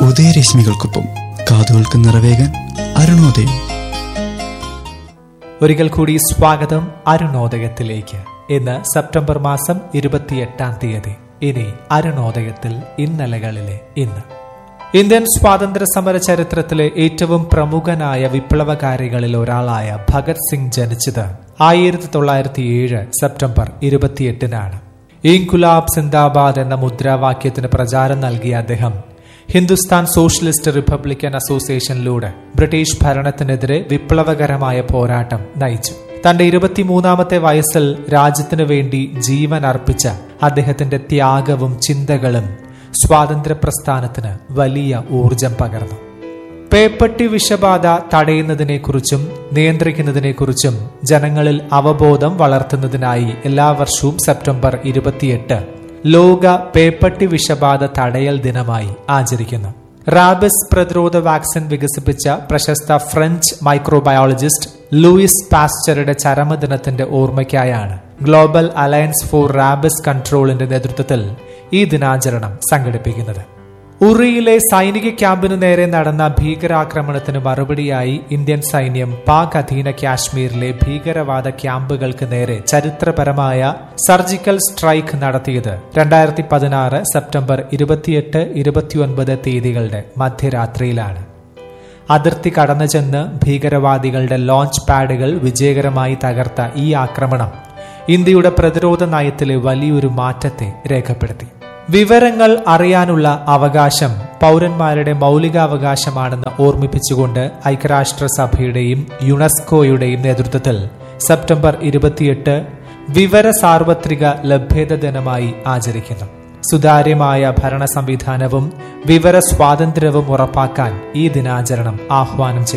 ഉദയരശ്മികൾക്കൊപ്പം കാതുകൾക്ക് നിറവേകാൻ അരുണോദയം ഒരിക്കൽ കൂടി സ്വാഗതം അരുണോദയത്തിലേക്ക് ഇന്ന് സെപ്റ്റംബർ മാസം ഇരുപത്തിയെട്ടാം തീയതി ഇനി അരുണോദയത്തിൽ ഇന്നലകളിലെ ഇന്ന് ഇന്ത്യൻ സ്വാതന്ത്ര്യ സമര ചരിത്രത്തിലെ ഏറ്റവും പ്രമുഖനായ വിപ്ലവകാരികളിൽ ഒരാളായ ഭഗത് സിംഗ് ജനിച്ചത് ആയിരത്തി തൊള്ളായിരത്തി ഏഴ് സെപ്റ്റംബർ ഇരുപത്തിയെട്ടിനാണ് ഇൻകുലാബ് സിന്ദാബാദ് എന്ന മുദ്രാവാക്യത്തിന് പ്രചാരം നൽകിയ അദ്ദേഹം ഹിന്ദുസ്ഥാൻ സോഷ്യലിസ്റ്റ് റിപ്പബ്ലിക്കൻ അസോസിയേഷനിലൂടെ ബ്രിട്ടീഷ് ഭരണത്തിനെതിരെ വിപ്ലവകരമായ പോരാട്ടം നയിച്ചു തന്റെ ഇരുപത്തിമൂന്നാമത്തെ വയസ്സിൽ രാജ്യത്തിനു വേണ്ടി ജീവൻ അർപ്പിച്ച അദ്ദേഹത്തിന്റെ ത്യാഗവും ചിന്തകളും സ്വാതന്ത്ര്യ പ്രസ്ഥാനത്തിന് വലിയ ഊർജം പകർന്നു പേപ്പട്ടി വിഷബാധ തടയുന്നതിനെക്കുറിച്ചും നിയന്ത്രിക്കുന്നതിനെക്കുറിച്ചും ജനങ്ങളിൽ അവബോധം വളർത്തുന്നതിനായി എല്ലാ വർഷവും സെപ്റ്റംബർ ഇരുപത്തിയെട്ട് ലോക പേപ്പട്ടി വിഷബാധ തടയൽ ദിനമായി ആചരിക്കുന്നു റാബിസ് പ്രതിരോധ വാക്സിൻ വികസിപ്പിച്ച പ്രശസ്ത ഫ്രഞ്ച് മൈക്രോബയോളജിസ്റ്റ് ലൂയിസ് പാസ്ചറുടെ ചരമദിനത്തിന്റെ ഓർമ്മയ്ക്കായാണ് ഗ്ലോബൽ അലയൻസ് ഫോർ റാബിസ് കൺട്രോളിന്റെ നേതൃത്വത്തിൽ ഈ ദിനാചരണം സംഘടിപ്പിക്കുന്നത് ഉറിയിലെ സൈനിക ക്യാമ്പിനു നേരെ നടന്ന ഭീകരാക്രമണത്തിന് മറുപടിയായി ഇന്ത്യൻ സൈന്യം പാക് അധീന കാശ്മീരിലെ ഭീകരവാദ ക്യാമ്പുകൾക്ക് നേരെ ചരിത്രപരമായ സർജിക്കൽ സ്ട്രൈക്ക് നടത്തിയത് രണ്ടായിരത്തി പതിനാറ് സെപ്റ്റംബർ ഇരുപത്തിയെട്ട് ഇരുപത്തിയൊൻപത് തീയതികളുടെ മധ്യരാത്രിയിലാണ് അതിർത്തി കടന്നു ചെന്ന് ഭീകരവാദികളുടെ ലോഞ്ച് പാഡുകൾ വിജയകരമായി തകർത്ത ഈ ആക്രമണം ഇന്ത്യയുടെ പ്രതിരോധ നയത്തിലെ വലിയൊരു മാറ്റത്തെ രേഖപ്പെടുത്തി വിവരങ്ങൾ അറിയാനുള്ള അവകാശം പൗരന്മാരുടെ മൗലികാവകാശമാണെന്ന് ഓർമ്മിപ്പിച്ചുകൊണ്ട് ഐക്യരാഷ്ട്രസഭയുടെയും യുനെസ്കോയുടെയും നേതൃത്വത്തിൽ സെപ്റ്റംബർ ഇരുപത്തിയെട്ട് വിവര സാർവത്രിക ലഭ്യത ദിനമായി ആചരിക്കുന്നു സുതാര്യമായ ഭരണ സംവിധാനവും വിവര സ്വാതന്ത്ര്യവും ഉറപ്പാക്കാൻ ഈ ദിനാചരണം ആഹ്വാനം ചെയ്യുന്നു